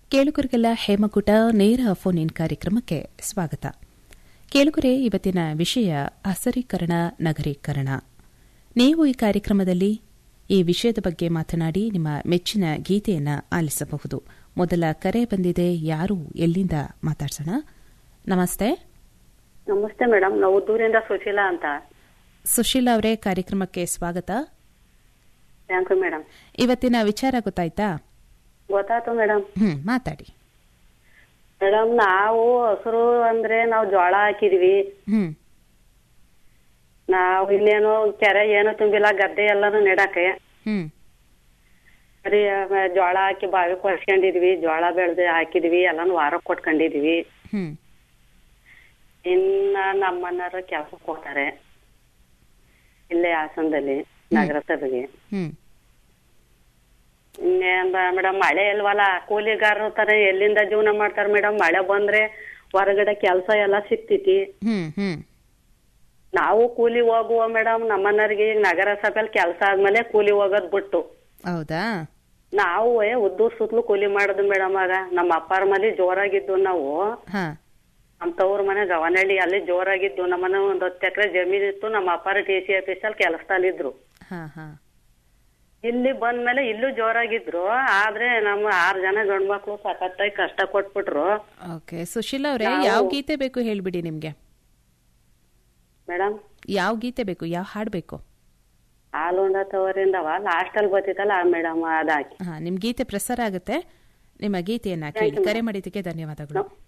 ಕೇಳುಗರಿಗೆಲ್ಲ ಹೇಮಕುಟ ನೇರ phone in ಕಾರ್ಯಕ್ರಮಕ್ಕೆ ಸ್ವಾಗತ ಕೇಳುಗರೆ ಇವತ್ತಿನ ವಿಷಯ ಹಸರೀಕರಣ ನಗರೀಕರಣ ನೀವು ಈ ಕಾರ್ಯಕ್ರಮದಲ್ಲಿ ಈ ವಿಷಯದ ಬಗ್ಗೆ ಮಾತನಾಡಿ ನಿಮ್ಮ ಮೆಚ್ಚಿನ ಗೀತೆಯನ್ನ ಆಲಿಸಬಹುದು ಮೊದಲ ಕರೆ ಬಂದಿದೆ ಯಾರು ಎಲ್ಲಿಂದ ಮಾತಾಡ್ಸೋಣ ನಮಸ್ತೆ ನಮಸ್ತೆ ಮೇಡಮ್ ನಾವು ಉದ್ದೂರಿಂದ ಸುಶೀಲಾ ಅಂತ ಸುಶೀಲಾ ಅವರೇ ಕಾರ್ಯಕ್ರಮಕ್ಕೆ ಸ್ವಾಗತ ಥ್ಯಾಂಕ್ ಯು ಮೇಡಮ್ ಇವತ್ತಿನ ವಿಚಾರ ಗೊತ್ತಾಯ್ತಾ ಗೊತ್ತಾಯ್ತು ಮೇಡಮ್ ಹ್ಮ್ ಮಾತಾಡಿ ಮೇಡಮ್ ನಾವು ಹಸಿರು ಅಂದ್ರೆ ನಾವು ಜೋಳ ಹಾಕಿದ್ವಿ ಹ್ಮ್ ನಾವು ಇನ್ನೇನು ಕೆರೆ ಏನು ತುಂಬಿಲ್ಲ ಗದ್ದೆ ಎಲ್ಲಾನು ನೆಡಕ್ಕೆ ಹ್ಮ್ ಬರೀ ಆ, ಜೋಳ ಹಾಕಿ ಬಾವಿ ಕೊರ್ಸ್ಕೊಂಡಿದ್ವಿ ಜೋಳ ಬೆಳ್ದು ಹಾಕಿದ್ವಿ ಎಲ್ಲಾನು ವಾರಕ್ಕೆ ಕೊಟ್ಕೊಂಡಿದ್ವಿ ಹ್ಮ್ ಇನ್ನ ನಮ್ಮನ್ನರು ಕೆಲ್ಸಕ್ಕೆ ಹೋಗ್ತಾರೆ ಇಲ್ಲೇ ಹಾಸನದಲ್ಲಿ ನಗರಸಭೆಗೆ ಹ್ಮ್ ಇನ್ನೇನ್ ಮೇಡಮ್ ಮಳೆ ಇಲ್ವಲ್ಲ ಕೂಲಿಗಾರರು ತರ ಎಲ್ಲಿಂದ ಜೀವನ ಮಾಡ್ತಾರೆ ಮೇಡಮ್ ಮಳೆ ಬಂದ್ರೆ ಹೊರಗಡೆ ಕೆಲಸ ಎಲ್ಲ ಸಿಕ್ತೈತಿ ಹ್ಮ್ ಹ್ಮ್ ನಾವು ಕೂಲಿ ಹೋಗುವ ಮೇಡಮ್ ನಮ್ಮನ್ನರಿಗೆ ಈಗ ನಗರಸಭೆಯಲ್ಲಿ ಕೆಲಸ ಆದ್ಮೇಲೆ ಕೂಲಿ ಹೋಗೋದ್ ಬಿಟ್ಟು ಹೌದಾ ನಾವು ಏ ಉದ್ದೂರ್ ಸುತ್ತಲೂ ಕೂಲಿ ಮಾಡುದು ಮೇಡಮ್ ಆಗ ನಮ್ಮ ಅಪ್ಪಾರ ಮನೆ ಜೋರಾಗಿದ್ದು ನಾವು ಹಾ ನಮ್ ತವ್ರ ಮನೆ ಗವನಹಳ್ಳಿ ಅಲ್ಲಿ ಜೋರಾಗಿದ್ದು ನಮ್ಮನೆ ಒಂದ್ ಹತ್ತು ಎಕರೆ ಜಮೀನ್ ಇತ್ತು ನಮ್ಮ ಅಪ್ಪಾರ ಟಿ ಸಿ ಆಫೀಸಲ್ಲಿ ಕೆಲಸದಲ್ಲಿದ್ರು ಹಾ ಹಾ ಇಲ್ಲಿ ಬಂದ್ಮೇಲೆ ಇಲ್ಲೂ ಜೋರಾಗಿದ್ರು ಆದ್ರೆ ನಮ್ಮ ಆರ್ ಜನ ಗಂಡ್ಮಕ್ಳು ಸಖತ್ತಾಗಿ ಕಷ್ಟ ಕೊಟ್ಬಿಟ್ರು ಓಕೆ ಸುಶೀಲಾ ಅವರೇ ನಾವು- ಯಾವ ಗೀತೆ ಬೇಕು ಹೇಳ್ಬಿಡಿ ನಿಮ್ಗೆ ಮೇಡಮ್ ಯಾವ ಗೀತೆ ಬೇಕು ಯಾವ ಹಾಡ್ ಬೇಕು ಹಾಲುಂಡ ತವರಿಂದವ ಲಾಸ್ಟ್ ಅಲ್ಲಿ ಬತ್ತಿತ್ತಲ್ಲ ಮೇಡಮ್ ಅದ್ ಹಾಕಿ ಹಾ ನಿಮ್ ಗೀತೆ ಪ್ರಸಾರ ಆಗುತ್ತೆ ನಿಮ್ಮ ಗೀತೆಯನ್ನ ಕೇಳಿ ಕರೆ ಮಾಡಿದ್ದಕ್ಕೆ ಧನ್ಯವಾದಗಳು